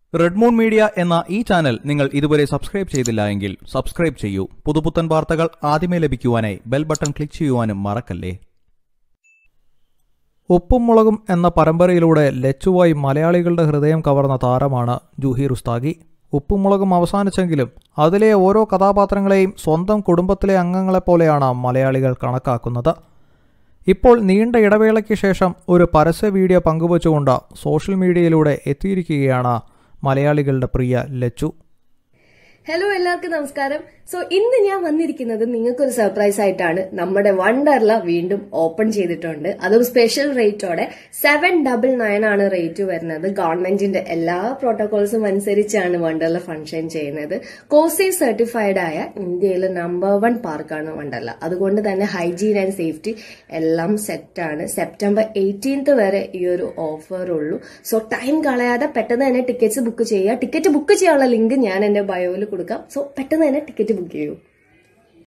റെഡ്മൂൺ media എന്ന ഈ channel നിങ്ങൾ ഇതുവരെ സബ്സ്ക്രൈബ് ചെയ്തില്ല എങ്കിൽ സബ്സ്ക്രൈബ് ചെയ്യൂ പുതുപുത്തൻ വാർത്തകൾ ആദ്യമേ ലഭിക്കുവാനായി ബെൽ ബട്ടൺ ക്ലിക്ക് ചെയ്യുവാനും മറക്കല്ലേ ഉപ്പും മുളകും എന്ന പരമ്പരയിലൂടെ ലച്ചുവായി മലയാളികളുടെ ഹൃദയം കവർന്ന താരമാണ് ജൂഹി റുസ്താഗി ഉപ്പും മുളകും അവസാനിച്ചെങ്കിലും അതിലെ ഓരോ കഥാപാത്രങ്ങളെയും സ്വന്തം കുടുംബത്തിലെ അംഗങ്ങളെപ്പോലെയാണ് മലയാളികൾ കണക്കാക്കുന്നത് ഇപ്പോൾ നീണ്ട ഇടവേളയ്ക്ക് ശേഷം ഒരു പരസ്യ വീഡിയോ പങ്കുവച്ചുകൊണ്ട് സോഷ്യൽ മീഡിയയിലൂടെ എത്തിയിരിക്കുകയാണ് മലയാളികളുടെ പ്രിയ ലച്ചു ഹലോ എല്ലാവർക്കും നമസ്കാരം സോ ഇന്ന് ഞാൻ വന്നിരിക്കുന്നത് നിങ്ങൾക്കൊരു സർപ്രൈസ് ആയിട്ടാണ് നമ്മുടെ വണ്ടർല വീണ്ടും ഓപ്പൺ ചെയ്തിട്ടുണ്ട് അതും സ്പെഷ്യൽ റേറ്റോടെ സെവൻ ഡബിൾ നയൻ ആണ് റേറ്റ് വരുന്നത് ഗവൺമെന്റിന്റെ എല്ലാ പ്രോട്ടോകോൾസും അനുസരിച്ചാണ് വണ്ടർല ഫംഗ്ഷൻ ചെയ്യുന്നത് കോസി സർട്ടിഫൈഡ് ആയ ഇന്ത്യയിലെ നമ്പർ വൺ പാർക്കാണ് വണ്ടർല അതുകൊണ്ട് തന്നെ ഹൈജീൻ ആൻഡ് സേഫ്റ്റി എല്ലാം സെറ്റാണ് സെപ്റ്റംബർ എയ്റ്റീൻത്ത് വരെ ഈ ഒരു ഓഫർ ഉള്ളൂ സോ ടൈം കളയാതെ പെട്ടെന്ന് തന്നെ ടിക്കറ്റ്സ് ബുക്ക് ചെയ്യുക ടിക്കറ്റ് ബുക്ക് ചെയ്യാനുള്ള ലിങ്ക് ഞാൻ എന്റെ ബയോയിൽ കൊടുക്കാം സോ പെട്ടെന്ന് തന്നെ ടിക്കറ്റ് ബുക്ക് ചെയ്യൂ